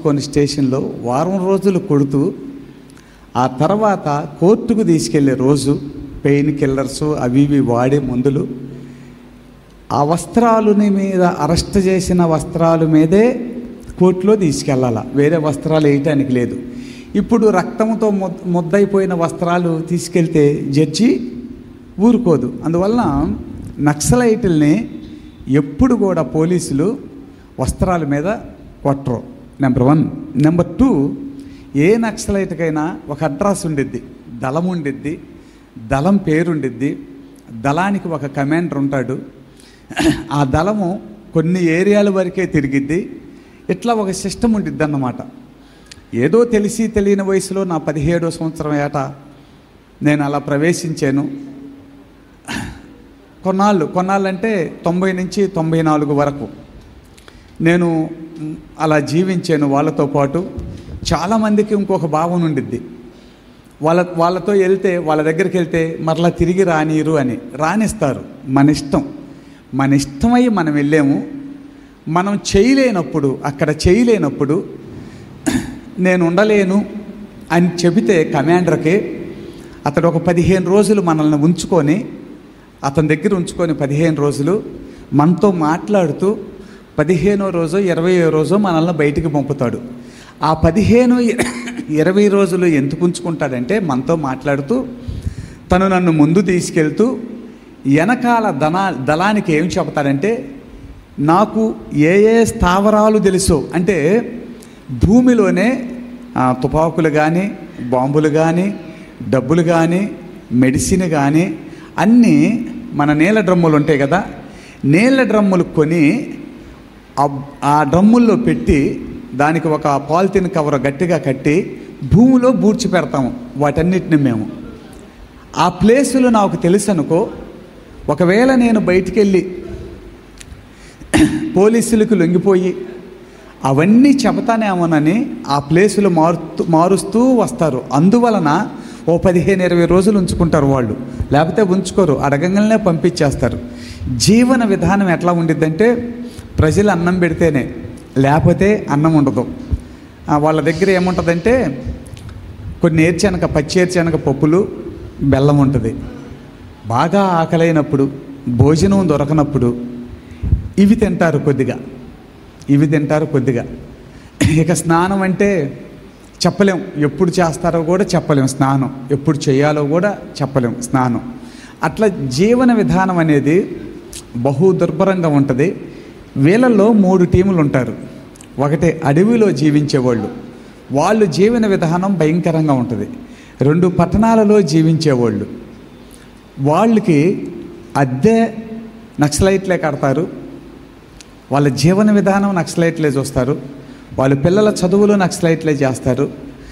కొన్ని స్టేషన్లో వారం రోజులు కొడుతూ ఆ తర్వాత కోర్టుకు తీసుకెళ్లే రోజు పెయిన్ కిల్లర్స్ అవి ఇవి వాడే మందులు ఆ వస్త్రాలని మీద అరెస్ట్ చేసిన వస్త్రాల మీదే కోర్టులో తీసుకెళ్ళాల వేరే వస్త్రాలు వేయటానికి లేదు ఇప్పుడు రక్తంతో ముద్ద ముద్దయిపోయిన వస్త్రాలు తీసుకెళ్తే జడ్జి ఊరుకోదు అందువలన నక్సలైటుల్ని ఎప్పుడు కూడా పోలీసులు వస్త్రాల మీద కొట్టరు నెంబర్ వన్ నెంబర్ టూ ఏ నక్సలైట్కైనా ఒక అడ్రస్ ఉండిద్ది దళం ఉండిద్ది దళం పేరు ఉండిద్ది దళానికి ఒక కమాండర్ ఉంటాడు ఆ దళము కొన్ని ఏరియాల వరకే తిరిగిద్ది ఇట్లా ఒక సిస్టమ్ ఉండిద్ది అన్నమాట ఏదో తెలిసి తెలియని వయసులో నా పదిహేడో సంవత్సరం ఏట నేను అలా ప్రవేశించాను కొన్నాళ్ళు కొన్నాళ్ళంటే తొంభై నుంచి తొంభై నాలుగు వరకు నేను మ్, అలా జీవించాను వాళ్ళతో పాటు చాలామందికి ఇంకొక భావన ఉండిద్ది వాళ్ళ వాళ్ళతో వెళ్తే వాళ్ళ దగ్గరికి వెళ్తే మరలా తిరిగి రానిరు అని రానిస్తారు మన ఇష్టం మన ఇష్టమై మనం వెళ్ళాము మనం చేయలేనప్పుడు అక్కడ చేయలేనప్పుడు నేను ఉండలేను అని చెబితే కమాండర్కి అతడు ఒక పదిహేను రోజులు మనల్ని ఉంచుకొని అతని దగ్గర ఉంచుకొని పదిహేను రోజులు మనతో మాట్లాడుతూ పదిహేనో రోజు ఇరవయో రోజు మనల్ని బయటికి పంపుతాడు ఆ పదిహేను ఇరవై రోజులు ఎందుకు ఉంచుకుంటాడంటే మనతో మాట్లాడుతూ తను నన్ను ముందు తీసుకెళ్తూ వెనకాల దళా దళానికి ఏం చెబుతాడంటే నాకు ఏ ఏ స్థావరాలు తెలుసో అంటే భూమిలోనే ఆ, తుపాకులు కానీ బాంబులు కానీ డబ్బులు కానీ మెడిసిన్ కానీ అన్నీ మన నీళ్ళ డ్రమ్ములు ఉంటాయి కదా నీళ్ళ డ్రమ్ములు కొని ఆ- ఆ డ్రమ్ముల్లో పెట్టి దానికి ఒక పాలిథిన్ కవర్ గట్టిగా కట్టి భూమిలో బూడ్చి పెడతాము వాటన్నిటిని మేము ఆ ప్లేసులు నాకు తెలుసు అనుకో ఒకవేళ నేను బయటికి వెళ్ళి పోలీసులకు లొంగిపోయి అవన్నీ చెబుతానేమోనని ఆ ప్లేసులు మారుతూ మారుస్తూ వస్తారు అందువలన ఓ పదిహేను ఇరవై రోజులు ఉంచుకుంటారు వాళ్ళు లేకపోతే ఉంచుకోరు అడగంగానే పంపించేస్తారు జీవన విధానం ఎట్లా ఉండిద్దంటే ప్రజలు అన్నం పెడితేనే లేకపోతే అన్నం ఉండదు ఆ, వాళ్ళ దగ్గర ఏముంటుందంటే కొన్ని ఏర్చనక పచ్చి ఏర్చనక పప్పులు బెల్లం ఉంటుంది బాగా ఆకలైనప్పుడు భోజనం దొరకనప్పుడు ఇవి తింటారు కొద్దిగా ఇవి తింటారు కొద్దిగా ఇక స్నానం అంటే చెప్పలేం ఎప్పుడు చేస్తారో కూడా చెప్పలేం స్నానం ఎప్పుడు చేయాలో కూడా చెప్పలేం స్నానం అట్లా జీవన విధానం అనేది బహు దుర్భరంగా ఉంటుంది వీళ్ళల్లో మూడు టీములు ఉంటారు ఒకటి అడవిలో జీవించేవాళ్ళు వాళ్ళు జీవన విధానం భయంకరంగా ఉంటుంది రెండు పట్టణాలలో జీవించేవాళ్ళు వాళ్ళకి అద్దె నక్సలైట్లే కడతారు వాళ్ళ జీవన విధానం నక్సలైట్లే చూస్తారు వాళ్ళ పిల్లల చదువులు నక్సలైట్లే చేస్తారు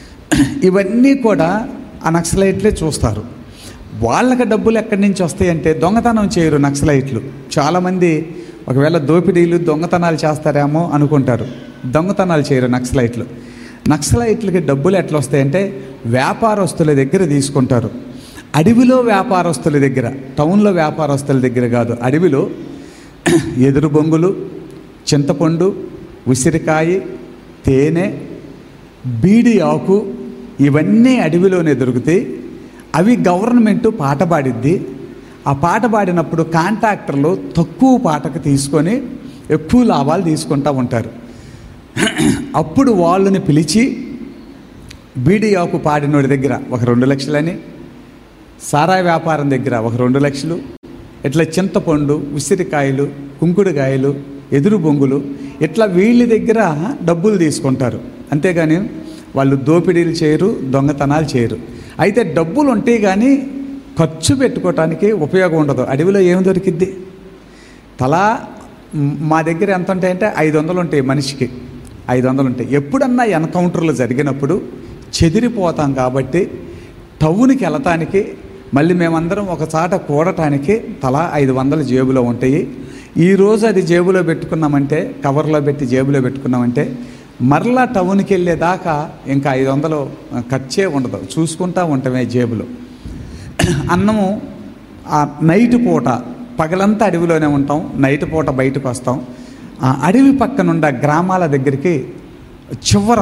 ఇవన్నీ కూడా ఆ నక్సలైట్లే చూస్తారు వాళ్ళకి డబ్బులు ఎక్కడి నుంచి వస్తాయంటే దొంగతనం చేయరు నక్సలైట్లు చాలామంది ఒకవేళ దోపిడీలు దొంగతనాలు చేస్తారేమో అనుకుంటారు దొంగతనాలు చేయరు నక్సలైట్లు నక్సలైట్లకి డబ్బులు ఎట్లా వస్తాయంటే వ్యాపారస్తుల దగ్గర తీసుకుంటారు అడవిలో వ్యాపారస్తుల దగ్గర టౌన్లో వ్యాపారస్తుల దగ్గర కాదు అడవిలో ఎదురు బొంగులు చింతపండు ఉసిరికాయ తేనె బీడి ఆకు ఇవన్నీ అడవిలోనే దొరుకుతాయి అవి గవర్నమెంట్ పాట పాడిద్ది ఆ పాట పాడినప్పుడు కాంట్రాక్టర్లు తక్కువ పాటకు తీసుకొని ఎక్కువ లాభాలు తీసుకుంటూ ఉంటారు అప్పుడు వాళ్ళని పిలిచి బీడి ఆకు పాడినోడి దగ్గర ఒక రెండు లక్షలని సారాయి వ్యాపారం దగ్గర ఒక రెండు లక్షలు ఇట్లా చింతపండు ఉసిరికాయలు కుంకుడుకాయలు ఎదురు బొంగులు ఇట్లా వీళ్ళ దగ్గర డబ్బులు తీసుకుంటారు అంతేగాని వాళ్ళు దోపిడీలు చేయరు దొంగతనాలు చేయరు అయితే డబ్బులు ఉంటే కానీ ఖర్చు పెట్టుకోవటానికి ఉపయోగం ఉండదు అడవిలో ఏం దొరికిద్ది తలా మ్, మా దగ్గర ఎంత ఉంటాయంటే ఐదు వందలు ఉంటాయి మనిషికి ఐదు వందలు ఉంటాయి ఎప్పుడన్నా ఎన్కౌంటర్లు జరిగినప్పుడు చెదిరిపోతాం కాబట్టి టౌన్కి వెళ్ళటానికి మళ్ళీ మేమందరం ఒక చాట కూడటానికి తలా ఐదు వందలు జేబులో ఉంటాయి ఈరోజు అది జేబులో పెట్టుకున్నామంటే కవర్లో పెట్టి జేబులో పెట్టుకున్నామంటే మరలా టౌన్కి వెళ్ళేదాకా ఇంకా ఐదు వందలు ఖర్చే ఉండదు చూసుకుంటా ఉంటామే జేబులో అన్నము ఆ నైట్ పూట పగలంతా అడవిలోనే ఉంటాం నైట్ పూట బయటకు వస్తాం ఆ అడవి పక్కనుండ గ్రామాల దగ్గరికి చివర